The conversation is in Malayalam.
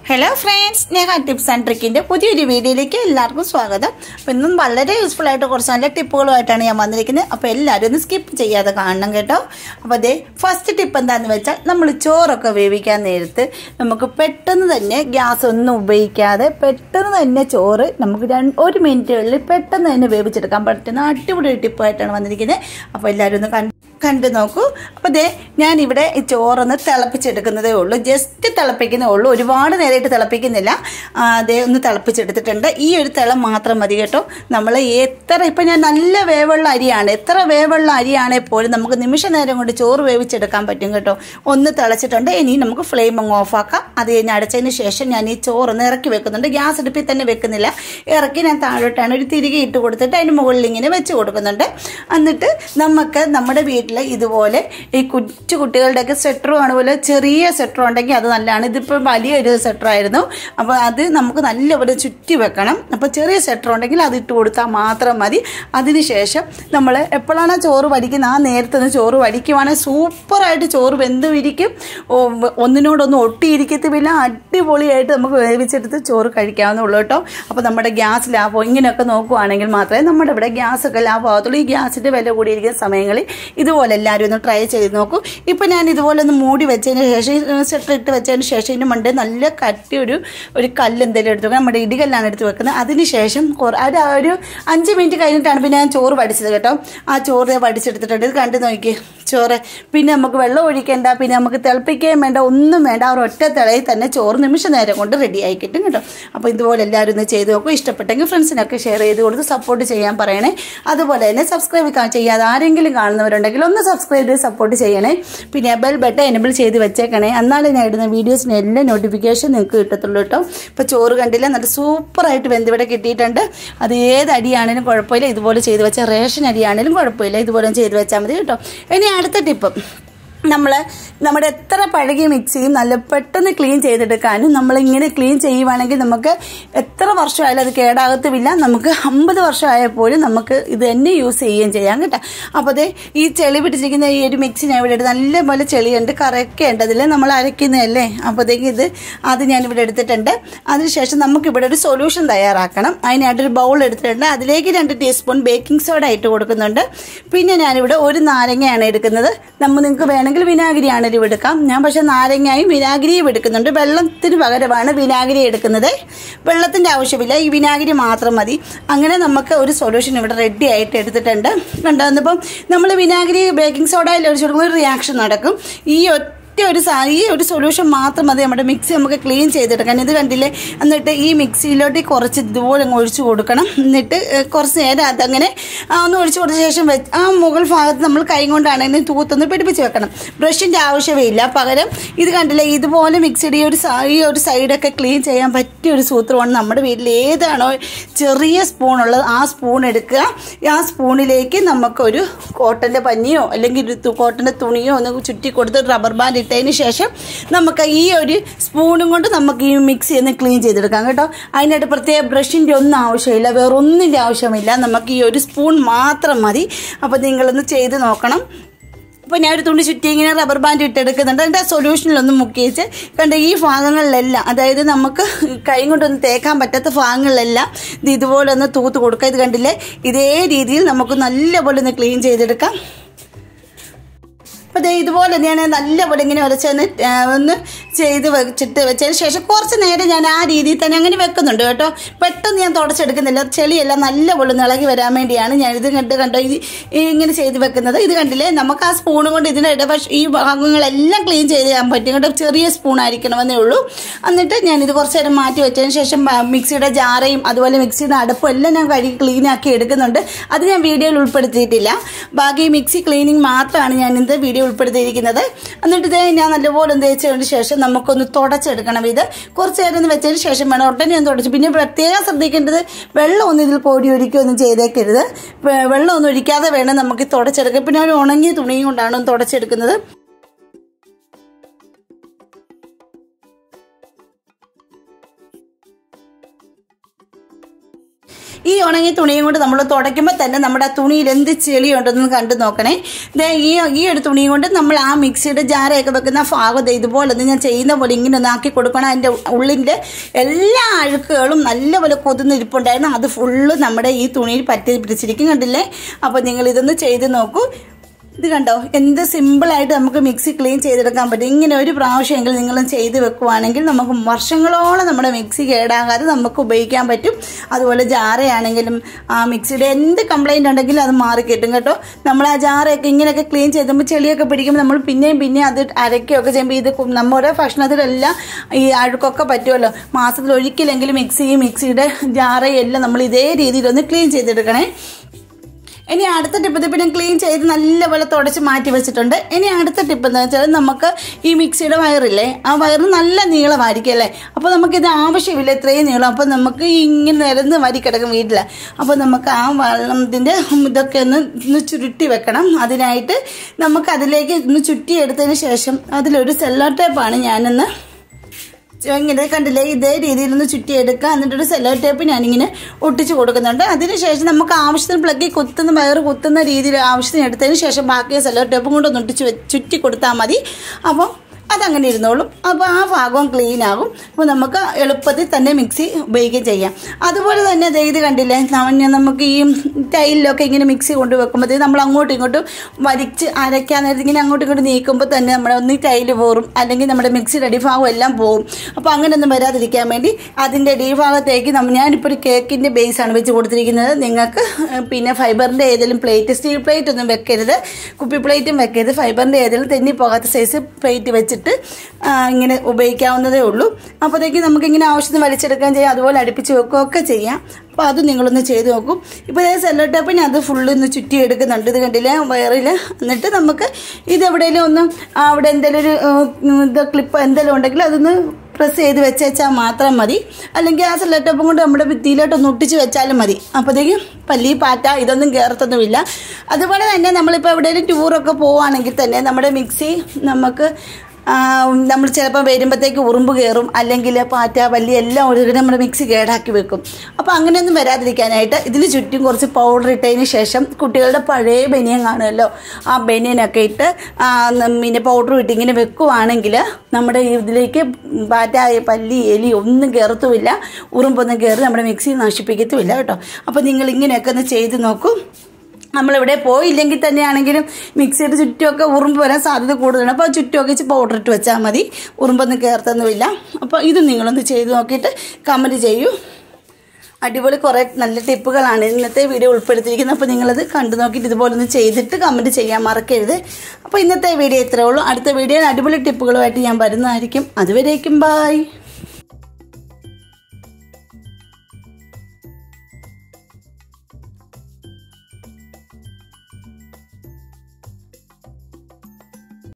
hello friends Sneha tips and ട്രിക്കിൻ്റെ പുതിയൊരു വീഡിയോയിലേക്ക് എല്ലാവർക്കും സ്വാഗതം അപ്പോൾ ഇന്നും വളരെ യൂസ്ഫുൾ ആയിട്ട് കുറച്ച് നല്ല ടിപ്പുകളുമായിട്ടാണ് ഞാൻ വന്നിരിക്കുന്നത് അപ്പോൾ എല്ലാവരും ഒന്ന് സ്കിപ്പ് ചെയ്യാതെ കാണണം കേട്ടോ അപ്പോൾ അതേ ഫസ്റ്റ് ടിപ്പ് എന്താണെന്ന് വെച്ചാൽ നമ്മൾ ചോറൊക്കെ വേവിക്കാൻ നേരത്ത് നമുക്ക് പെട്ടെന്ന് തന്നെ ഗ്യാസ് ഒന്നും ഉപയോഗിക്കാതെ പെട്ടെന്ന് തന്നെ ചോറ് നമുക്ക് രണ്ട് ഒരു മിനിറ്റുകളിൽ പെട്ടെന്ന് തന്നെ വേവിച്ചെടുക്കാൻ പറ്റുന്ന അടിപൊളി ഒരു ടിപ്പായിട്ടാണ് വന്നിരിക്കുന്നത് അപ്പോൾ എല്ലാവരും ഒന്ന് കണ്ട് കണ്ടു നോക്കൂ അപ്പോൾ ദേ ഞാനിവിടെ ഈ ചോറൊന്ന് തിളപ്പിച്ചെടുക്കുന്നതേ ഉള്ളൂ ജസ്റ്റ് തിളപ്പിക്കുന്നേ ഉള്ളൂ ഒരുപാട് നേരമായിട്ട് തിളപ്പിക്കുന്നില്ല ആ, ദേ ഒന്ന് തിളപ്പിച്ചെടുത്തിട്ടുണ്ട് ഈ ഒരു തിളം മാത്രം മതി കേട്ടോ നമ്മൾ എത്ര ഇപ്പം ഞാൻ നല്ല വേവുള്ള അരിയാണ് എത്ര വേവുള്ള അരിയാണെങ്കിൽ പോലും നമുക്ക് നിമിഷ നേരം കൊണ്ട് ചോറ് വേവിച്ചെടുക്കാൻ പറ്റും കേട്ടോ ഒന്ന് തിളച്ചിട്ടുണ്ട് ഇനി നമുക്ക് ഫ്ലെയിം അങ്ങ് ഓഫാക്കാം അത് കഴിഞ്ഞ് അടച്ചതിന് ശേഷം ഞാൻ ഈ ചോറൊന്ന് ഇറക്കി വെക്കുന്നുണ്ട് ഗ്യാസ് അടുപ്പിൽ തന്നെ വെക്കുന്നില്ല ഇറക്കി ഞാൻ താഴോട്ടാണ് ഒരു തിരികെ ഇട്ട് കൊടുത്തിട്ട് അതിന് മുകളിൽ ഇങ്ങനെ വെച്ച് കൊടുക്കുന്നുണ്ട് എന്നിട്ട് നമുക്ക് നമ്മുടെ വീട്ടിൽ ഇതുപോലെ ഈ കൊച്ചു കുട്ടികളുടെയൊക്കെ സ്വെറ്ററും ആണുപോലെ ചെറിയ സ്വെറ്റർ ഉണ്ടെങ്കിൽ അത് നല്ലതാണ് ഇതിപ്പോൾ വലിയൊരു സ്വെറ്റർ ആയിരുന്നു അപ്പോൾ അത് നമുക്ക് നല്ലപോലെ ചുറ്റി വെക്കണം അപ്പോൾ ചെറിയ സ്വെറ്റർ ഉണ്ടെങ്കിൽ അത് ഇട്ട് കൊടുത്താൽ മാത്രം മതി അതിനുശേഷം നമ്മൾ എപ്പോഴാണ് ചോറ് വടിക്കുന്നത് ആ നേരത്തെ ചോറ് വടിക്കുവാണെങ്കിൽ സൂപ്പറായിട്ട് ചോറ് വെന്ത് ഇരിക്കും ഓ, ഒന്നിനോടൊന്നും ഒട്ടിയിരിക്കത്തുമില്ല അടിപൊളിയായിട്ട് നമുക്ക് വേവിച്ചെടുത്ത് ചോറ് കഴിക്കാവുന്നുള്ളൂ കേട്ടോ അപ്പോൾ നമ്മുടെ ഗ്യാസ് ലാഭം ഇങ്ങനെയൊക്കെ നോക്കുവാണെങ്കിൽ മാത്രമേ നമ്മുടെ ഇവിടെ ഗ്യാസ് ഒക്കെ ലാഭമാകത്തുള്ളൂ ഈ ഗ്യാസിൻ്റെ വില കൂടിയിരിക്കുന്ന സമയങ്ങളിൽ ഇതുപോലെ എല്ലാവരും ഒന്ന് ട്രൈ ചെയ്ത് നോക്കൂ ഇപ്പോൾ ഞാൻ ഇതുപോലെ ഒന്ന് മൂടി വെച്ചതിന് ശേഷം സെറ്റർ ഇട്ട് വെച്ചതിന് ശേഷം ഇതിന് മണ്ടേ നല്ല കട്ടി ഒരു ഒരു കല്ല് എന്തെങ്കിലും എടുത്ത് വെക്കുക നമ്മുടെ ഇടികല്ലാണ് എടുത്ത് വെക്കുന്നത് അതിന് ശേഷം കുറ- ഒരു ഒരു അഞ്ച് മിനിറ്റ് കഴിഞ്ഞിട്ടാണ് പിന്നെ ഞാൻ ചോറ് വടിച്ചത് കേട്ടോ ആ ചോറ് ഞാൻ വടിച്ചെടുത്തിട്ടുണ്ട് ഇത് കണ്ടു നോക്കി ചോറ് പിന്നെ നമുക്ക് വെള്ളം ഒഴിക്കേണ്ട പിന്നെ നമുക്ക് തിളപ്പിക്കുകയും വേണ്ട ഒന്നും വേണ്ട ആ ഒരു ഒറ്റ തിളയിൽ തന്നെ ചോറ് നിമിഷ നേരം കൊണ്ട് റെഡി ആയി കിട്ടും കേട്ടോ അപ്പോൾ ഇതുപോലെ എല്ലാവരും ഒന്ന് ചെയ്ത് നോക്കും ഇഷ്ടപ്പെട്ടെങ്കിൽ ഫ്രണ്ട്സിനൊക്കെ ഷെയർ ചെയ്ത് കൊടുത്ത് സപ്പോർട്ട് ചെയ്യാൻ പറയണേ അതുപോലെ തന്നെ സബ്സ്ക്രൈബ് ചെയ്യാതെ ആരെങ്കിലും കാണുന്നവരുണ്ടെങ്കിൽ ഒന്ന് സബ്സ്ക്രൈബ് ചെയ്ത് സപ്പോർട്ട് ചെയ്യണേ പിന്നെ ബെൽ ബട്ടൺ എനബിൾ ചെയ്ത് വെച്ചേക്കണേ എന്നാലേ ഞാൻ ഇടുന്ന വീഡിയോസിന് എല്ലാ നോട്ടിഫിക്കേഷൻ നിങ്ങൾക്ക് കിട്ടത്തുള്ളൂ കേട്ടോ ഇപ്പോൾ ചോറ് കണ്ടില്ല നല്ല സൂപ്പറായിട്ട് വെന്തിവിടെ കിട്ടിയിട്ടുണ്ട് അത് ഏത് അരിയാണേലും കുഴപ്പമില്ല ഇതുപോലെ ചെയ്ത് വെച്ചാൽ റേഷൻ അരിയാണേലും കുഴപ്പമില്ല ഇതുപോലെ ചെയ്ത് വെച്ചാൽ മതി കേട്ടോ ഇനി അടുത്ത ടിപ്പ് നമ്മൾ നമ്മുടെ എത്ര പഴകിയ മിക്സിയും നല്ല പെട്ടെന്ന് ക്ലീൻ ചെയ്തെടുക്കാനും നമ്മളിങ്ങനെ ക്ലീൻ ചെയ്യുവാണെങ്കിൽ നമുക്ക് എത്ര വർഷമായാലും അത് കേടാകത്തുമില്ല നമുക്ക് അമ്പത് വർഷമായപ്പോഴും നമുക്ക് ഇത് തന്നെ യൂസ് ചെയ്യുകയും ചെയ്യാം കേട്ടോ അപ്പോൾ അതേ ഈ ചെളി പിടിച്ചിരിക്കുന്ന ഈ ഒരു മിക്സി ഞാൻ ഇവിടെ എടുത്ത് നല്ലപോലെ ചെളിയുണ്ട് കറക്കേണ്ട അതിൽ നമ്മൾ അരയ്ക്കുന്നതല്ലേ അപ്പോഴത്തേക്ക് ഇത് അത് ഞാൻ ഇവിടെ എടുത്തിട്ടുണ്ട് അതിനുശേഷം നമുക്ക് ഇവിടെ ഒരു സൊല്യൂഷൻ തയ്യാറാക്കണം അതിനായിട്ടൊരു ബൗൾ എടുത്തിട്ടുണ്ട് അതിലേക്ക് രണ്ട് ടീസ്പൂൺ ബേക്കിംഗ് സോഡ ഇട്ട് കൊടുക്കുന്നുണ്ട് പിന്നെ ഞാനിവിടെ ഒരു നാരങ്ങയാണ് എടുക്കുന്നത് നമ്മൾ നിങ്ങൾക്ക് വേണമെങ്കിൽ വിനാഗിരി ആണെങ്കിലും എടുക്കാം ഞാൻ പക്ഷേ നാരങ്ങയും വിനാഗിരിയും എടുക്കുന്നുണ്ട് വെള്ളത്തിന് പകരമാണ് വിനാഗിരി എടുക്കുന്നത് വെള്ളത്തിൻ്റെ ആവശ്യമില്ല ഈ വിനാഗിരി മാത്രം മതി അങ്ങനെ നമുക്ക് ഒരു സൊല്യൂഷൻ ഇവിടെ റെഡി ആയിട്ട് എടുത്തിട്ടുണ്ട് കണ്ടുവന്നപ്പം നമ്മൾ വിനാഗിരി ബേക്കിംഗ് സോഡയിൽ ഒഴിച്ചു കൊടുക്കുമ്പോൾ ഒരു റിയാക്ഷൻ നടക്കും ഈ ഒറ്റ ഒരു സാ ഈ ഒരു സൊല്യൂഷൻ മാത്രം മതി നമ്മുടെ മിക്സി നമുക്ക് ക്ലീൻ ചെയ്തെടുക്കാൻ ഇത് കണ്ടില്ലേ എന്നിട്ട് ഈ മിക്സിയിലോട്ട് കുറച്ച് ഇതുപോലെ അങ്ങ് ഒഴിച്ചു കൊടുക്കണം എന്നിട്ട് ഏഹ്, കുറച്ച് നേരം അതങ്ങനെ ആ, ഒന്ന് ഒഴിച്ചു കൊടുത്ത ശേഷം വെച്ച് ആ മുകൾ ഭാഗത്ത് നമ്മൾ കൈ കൊണ്ടാണെങ്കിലും തൂത്തൊന്ന് പിടിപ്പിച്ച് വെക്കണം ബ്രഷിൻ്റെ ആവശ്യമേ ഇല്ല പകരം ഇത് കണ്ടില്ലേ ഇതുപോലെ മിക്സിയുടെ ഈ ഒരു സ- ഈ ഒരു സൈഡൊക്കെ ക്ലീൻ ചെയ്യാൻ പറ്റിയ ഒരു സൂത്രമാണ് നമ്മുടെ വീട്ടിൽ ഏതാണോ ചെറിയ സ്പൂണുള്ളത് ആ സ്പൂൺ എടുക്കുക ആ സ്പൂണിലേക്ക് നമുക്കൊരു കോട്ടൻ്റെ പഞ്ഞിയോ അല്ലെങ്കിൽ ഒരു തു- കോട്ടൻ്റെ തുണിയോ ഒന്ന് ചുറ്റി കൊടുത്ത് റബ്ബർ ബാൻഡ് ഇട്ടതിന് ശേഷം നമുക്ക് ഈ ഒരു സ്പൂണും കൊണ്ട് നമുക്ക് ഈ മിക്സി ഒന്ന് ക്ലീൻ ചെയ്തെടുക്കാം കേട്ടോ അതിനായിട്ട് പ്രത്യേക ബ്രഷിൻ്റെ ഒന്നും ആവശ്യമില്ല വേറെ ഒന്നിൻ്റെ ആവശ്യമില്ല നമുക്ക് ഈ ഒരു സ്പൂൺ മാത്രം മതി അപ്പോൾ നിങ്ങളൊന്ന് ചെയ്ത് നോക്കണം അപ്പോൾ ഞാൻ ഒരു തുണി ചുറ്റി ഇങ്ങനെ റബ്ബർ ബാൻഡ് ഇട്ടെടുക്കുന്നുണ്ട് അതിൻ്റെ സൊല്യൂഷനിലൊന്ന് മുക്കി വെച്ച് കണ്ട ഈ ഭാഗങ്ങളിലെല്ലാം അതായത് നമുക്ക് കൈ കൊണ്ടൊന്ന് തേക്കാൻ പറ്റാത്ത ഭാഗങ്ങളിലെല്ലാം ഇത് ഇതുപോലെ ഒന്ന് തൂത്ത് കൊടുക്കുക ഇത് കണ്ടില്ലേ ഇതേ രീതിയിൽ നമുക്ക് നല്ലപോലെ ഒന്ന് ക്ലീൻ ചെയ്തെടുക്കാം അപ്പോൾ ദേ ഇതുപോലെ ഞാൻ നല്ലപോലെ ഇങ്ങനെ ഉരച്ചൊന്ന് ആ, ഒന്ന് ചെയ്ത് വെച്ചിട്ട് വെച്ചതിന് ശേഷം കുറച്ച് നേരം ഞാൻ ആ രീതിയിൽ തന്നെ അങ്ങനെ വെക്കുന്നുണ്ട് കേട്ടോ പെട്ടെന്ന് ഞാൻ തുടച്ചെടുക്കുന്നില്ല ചെളിയെല്ലാം നല്ലപോലെ ഒന്ന് ഇളകി വരാൻ വേണ്ടിയാണ് ഞാൻ ഇത് കണ്ട് കണ്ടോ ഇത് ഈ ഇങ്ങനെ ചെയ്ത് വെക്കുന്നത് ഇത് കണ്ടില്ലേ നമുക്ക് ആ സ്പൂൺ കൊണ്ട് ഇതിൻ്റെ ഇടവശ ഈ ഭാഗങ്ങളെല്ലാം ക്ലീൻ ചെയ്ത് ചെയ്യാൻ പറ്റും കേട്ടോ ചെറിയ സ്പൂൺ ആയിരിക്കണമെന്നേ ഉള്ളൂ എന്നിട്ട് ഞാൻ ഇത് കുറച്ച് നേരം മാറ്റി വെച്ചതിന് ശേഷം ആ, മിക്സിയുടെ ജാറയും അതുപോലെ മിക്സിയുടെ അടുപ്പും എല്ലാം ഞാൻ കഴുകി ക്ലീൻ ആക്കി എടുക്കുന്നുണ്ട് അത് ഞാൻ വീഡിയോയിൽ ഉൾപ്പെടുത്തിയിട്ടില്ല ബാക്കി ഈ മിക്സി ക്ലീനിങ് മാത്രമാണ് ഞാൻ ഇന്ന് വീഡിയോ ഉൾപ്പെടുത്തിയിരിക്കുന്നത് എന്നിട്ട് ഇതേ ഞാൻ നല്ലപോലെ ഒന്ന് തേച്ചതിന് ശേഷം നമുക്കൊന്ന് തുടച്ചെടുക്കണം ഇത് കുറച്ച് നേരം ഒന്ന് വെച്ചതിന് ശേഷം വേണം ഉടനെ ഒന്ന് തുടച്ച് പിന്നെ പ്രത്യേകം ശ്രദ്ധിക്കേണ്ടത് വെള്ളം ഒന്നും ഇതിൽ പൊടി ഒഴിക്കുകയൊന്നും ചെയ്തേക്കരുത് വെ- വെള്ളം ഒന്നും ഒഴിക്കാതെ വേണം നമുക്ക് തുടച്ചെടുക്കാൻ പിന്നെ ഒരു ഉണങ്ങിയ തുണിയും കൊണ്ടാണ് ഒന്ന് തുടച്ചെടുക്കുന്നത് ഈ ഉണങ്ങിയ തുണിയും കൊണ്ട് നമ്മൾ തുടയ്ക്കുമ്പോൾ തന്നെ നമ്മുടെ ആ തുണിയിൽ എന്ത് ചെളിയുണ്ടെന്ന് കണ്ടു നോക്കണേ ദേ ഈ ഈ ഒരു തുണിയും കൊണ്ട് നമ്മൾ ആ മിക്സിയുടെ ജാറയൊക്കെ വെക്കുന്ന ഭാഗം ദേ ഇതുപോലെ ഒന്ന് ഞാൻ ചെയ്യുന്ന പോലെ ഇങ്ങനെ ഒന്ന് ആക്കി കൊടുക്കണം അതിൻ്റെ ഉള്ളിൻ്റെ എല്ലാ അഴുക്കുകളും നല്ലപോലെ കൊതുന്നിരിപ്പുണ്ടായിരുന്നു അത് ഫുള്ള് നമ്മുടെ ഈ തുണിയിൽ പറ്റി പിടിച്ചിരിക്കും കണ്ടില്ലേ അപ്പോൾ നിങ്ങൾ ഇതൊന്ന് ചെയ്ത് നോക്കൂ ഇത് കണ്ടോ എന്ത് സിമ്പിളായിട്ട് നമുക്ക് മിക്സി ക്ലീൻ ചെയ്തെടുക്കാൻ പറ്റും ഇങ്ങനെ ഒരു പ്രാവശ്യമെങ്കിലും നിങ്ങൾ ചെയ്ത് വെക്കുവാണെങ്കിൽ നമുക്ക് വർഷങ്ങളോളം നമ്മുടെ മിക്സി കേടാകാതെ നമുക്ക് ഉപയോഗിക്കാൻ പറ്റും അതുപോലെ ജാറയാണെങ്കിലും ആ മിക്സിയുടെ എന്ത് കംപ്ലൈൻറ്റ് ഉണ്ടെങ്കിലും അത് മാറി കിട്ടും കേട്ടോ നമ്മൾ ആ ജാറയൊക്കെ ഇങ്ങനെയൊക്കെ ക്ലീൻ ചെയ്തുമ്പോൾ ചെളിയൊക്കെ പിടിക്കുമ്പോൾ നമ്മൾ പിന്നെയും പിന്നെയും അത് അരയ്ക്കുകയൊക്കെ ചെയ്യുമ്പോൾ ഇത് കു- നമ്മുടെ ഭക്ഷണത്തിലെല്ലാം ഈ അഴുക്കൊക്കെ പറ്റുമല്ലോ മാസത്തിൽ ഒരിക്കലെങ്കിലും മിക്സി മിക്സിയുടെ ജാറയും എല്ലാം നമ്മൾ ഇതേ രീതിയിലൊന്ന് ക്ലീൻ ചെയ്തെടുക്കണേ ഇനി അടുത്ത ടിപ്പ് ഇതിപ്പോൾ ഞാൻ ക്ലീൻ ചെയ്ത് നല്ലപോലെ തുടച്ച് മാറ്റി വെച്ചിട്ടുണ്ട് ഇനി അടുത്ത ടിപ്പ് എന്താ വെച്ചാൽ നമുക്ക് ഈ മിക്സിയുടെ വയറില്ലേ ആ വയറ് നല്ല നീളമായിരിക്കും അല്ലേ അപ്പോൾ നമുക്കിത് ആവശ്യമില്ല ഇത്രയും നീളം അപ്പോൾ നമുക്ക് ഇങ്ങനെ നിരന്ന് വരി കിടക്കും വീട്ടിൽ അപ്പോൾ നമുക്ക് ആ വെള്ളത്തിൻ്റെ ഇതൊക്കെ ഒന്ന് ഒന്ന് ചുരുട്ടി വെക്കണം അതിനായിട്ട് നമുക്ക് അതിലേക്ക് ഒന്ന് ചുറ്റിയെടുത്തതിന് ശേഷം അതിലൊരു സെല്ലോ ടേപ്പാണ് ഞാനൊന്ന് ഇങ്ങനെ കണ്ടില്ലേ ഇതേ രീതിയിൽ ഒന്ന് ചുറ്റിയെടുക്കുക എന്നിട്ടൊരു സെല്ലോ ടേപ്പ് ഞാനിങ്ങനെ ഒട്ടിച്ച് കൊടുക്കുന്നുണ്ട് അതിനുശേഷം നമുക്ക് ആവശ്യത്തിന് പ്ലഗിൽ കുത്തുന്ന വയറ് കുത്തുന്ന രീതിയിൽ ആവശ്യത്തിന് എടുത്തതിന് ശേഷം ബാക്കി സെല്ലോ ടേപ്പും കൊണ്ട് ഒന്ന് ഒട്ടിച്ച് വെ- ചുറ്റി കൊടുത്താൽ മതി അപ്പം അതങ്ങനെ ഇരുന്നോളും അപ്പോൾ ആ ഭാഗവും ക്ലീൻ ആകും അപ്പോൾ നമുക്ക് എളുപ്പത്തിൽ തന്നെ മിക്സി ഉപയോഗിക്കുകയും ചെയ്യാം അതുപോലെ തന്നെ ദേ ഇത് കണ്ടില്ലേ നമ്മ- നമുക്ക് ഈ ടൈലിലൊക്കെ ഇങ്ങനെ മിക്സി കൊണ്ട് വെക്കുമ്പോഴത്തേക്ക് നമ്മൾ അങ്ങോട്ടും ഇങ്ങോട്ടും വലിച്ച് അരയ്ക്കാൻ നേരത്ത് ഇങ്ങനെ അങ്ങോട്ടും ഇങ്ങോട്ടും നീക്കുമ്പോൾ തന്നെ നമ്മുടെ ഒന്ന് ടൈല് പോറും അല്ലെങ്കിൽ നമ്മുടെ മിക്സിയുടെ അടിഭാഗം എല്ലാം പോവും അപ്പോൾ അങ്ങനെയൊന്നും വരാതിരിക്കാൻ വേണ്ടി അതിൻ്റെ അടിഭാഗത്തേക്ക് നമ്മ ഞാനിപ്പോൾ ഒരു കേക്കിൻ്റെ ബേസാണ് വെച്ച് കൊടുത്തിരിക്കുന്നത് നിങ്ങൾക്ക് ഏഹ്, പിന്നെ ഫൈബറിൻ്റെ ഏതെങ്കിലും പ്ലേറ്റ് സ്റ്റീൽ പ്ലേറ്റ് ഒന്നും വെക്കരുത് കുപ്പി പ്ലേറ്റും വെക്കരുത് ഫൈബറിൻ്റെ ഏതെങ്കിലും തെന്നി പോകാത്ത സൈസ് പ്ലേറ്റ് വെച്ചിട്ട് ആ, ഇങ്ങനെ ഉപയോഗിക്കാവുന്നതേ ഉള്ളൂ അപ്പോഴത്തേക്ക് നമുക്കിങ്ങനെ ആവശ്യത്തിന് വലിച്ചെടുക്കുകയും ചെയ്യാം അതുപോലെ അടുപ്പിച്ച് വെക്കുകയൊക്കെ ചെയ്യാം അപ്പോൾ അത് നിങ്ങളൊന്ന് ചെയ്ത് നോക്കും ഇപ്പോൾ ഇതേ സെല്ലോ ടേപ്പിന് അത് ഫുള്ള് ഒന്ന് ചുറ്റി എടുക്കുന്നുണ്ട് ഇത് കണ്ടില്ലേ വയറിൽ എന്നിട്ട് നമുക്ക് ഇത് എവിടെയെങ്കിലും ഒന്ന് ആ, അവിടെ എന്തെങ്കിലും ഒരു ഉം, ഇത് ക്ലിപ്പ് എന്തെങ്കിലും ഉണ്ടെങ്കിൽ അതൊന്ന് പ്രസ് ചെയ്ത് വെച്ചാൽ മാത്രം മതി അല്ലെങ്കിൽ ആ സെല്ലോ ടേപ്പും കൊണ്ട് നമ്മുടെ ഭിത്തിയിലോട്ടൊന്ന് ഒട്ടിച്ച് വെച്ചാലും മതി അപ്പോഴത്തേക്കും പല്ലി പാറ്റ ഇതൊന്നും കയറത്തൊന്നുമില്ല അതുപോലെ തന്നെ നമ്മളിപ്പോൾ എവിടെയെങ്കിലും ടൂറൊക്കെ പോവുകയാണെങ്കിൽ തന്നെ നമ്മുടെ മിക്സി നമുക്ക് ആ, നമ്മൾ ചിലപ്പോൾ വരുമ്പോഴത്തേക്ക് ഉറുമ്പ് കയറും അല്ലെങ്കിൽ പാറ്റ പല്ലി എല്ലാം ഒരു നമ്മുടെ മിക്സി കേടാക്കി വെക്കും അപ്പോൾ അങ്ങനെയൊന്നും വരാതിരിക്കാനായിട്ട് ഇതിന് ചുറ്റും കുറച്ച് പൗഡർ ഇട്ടതിന് ശേഷം കുട്ടികളുടെ പഴയ ബനിയൻ കാണുമല്ലോ ആ ബനിയനൊക്കെ ഇട്ട് ആ, ന- പിന്നെ പൗഡർ ഇട്ട് ഇങ്ങനെ വെക്കുവാണെങ്കിൽ നമ്മുടെ ഇതിലേക്ക് പാറ്റ പല്ലി എലി ഒന്നും കയറത്തുമില്ല ഉറുമ്പൊന്നും കയറി നമ്മുടെ മിക്സി നശിപ്പിക്കത്തുമില്ല കേട്ടോ അപ്പോൾ നിങ്ങൾ ഇങ്ങനെയൊക്കെ ഒന്ന് ചെയ്ത് നോക്കൂ നമ്മളിവിടെ പോയില്ലെങ്കിൽ തന്നെയാണെങ്കിലും മിക്സിയുടെ ചുറ്റുമൊക്കെ ഉറുമ്പ് വരാൻ സാധ്യത കൂടുതലാണ് അപ്പോൾ ചുറ്റുമൊക്കെ ഇച്ചിരി പൗഡർ ഇട്ട് വെച്ചാൽ മതി ഉറുമ്പൊന്നും കയർത്തൊന്നുമില്ല അപ്പോൾ ഇത് നിങ്ങളൊന്ന് ചെയ്ത് നോക്കിയിട്ട് കമൻറ്റ് ചെയ്യൂ അടിപൊളി കുറേ നല്ല ടിപ്പുകളാണ് ഇന്നത്തെ വീഡിയോ ഉൾപ്പെടുത്തിയിരിക്കുന്നത് അപ്പോൾ നിങ്ങളത് കണ്ടു നോക്കിയിട്ട് ഇതുപോലെ ഒന്ന് ചെയ്തിട്ട് കമൻറ്റ് ചെയ്യാൻ മറക്കരുത് അപ്പോൾ ഇന്നത്തെ വീഡിയോ ഇത്രേ ഉള്ളൂ അടുത്ത വീഡിയോയിൽ അടിപൊളി ടിപ്പുകളുമായിട്ട് ഞാൻ വരുന്നതായിരിക്കും അതുവരേക്കും ബായ്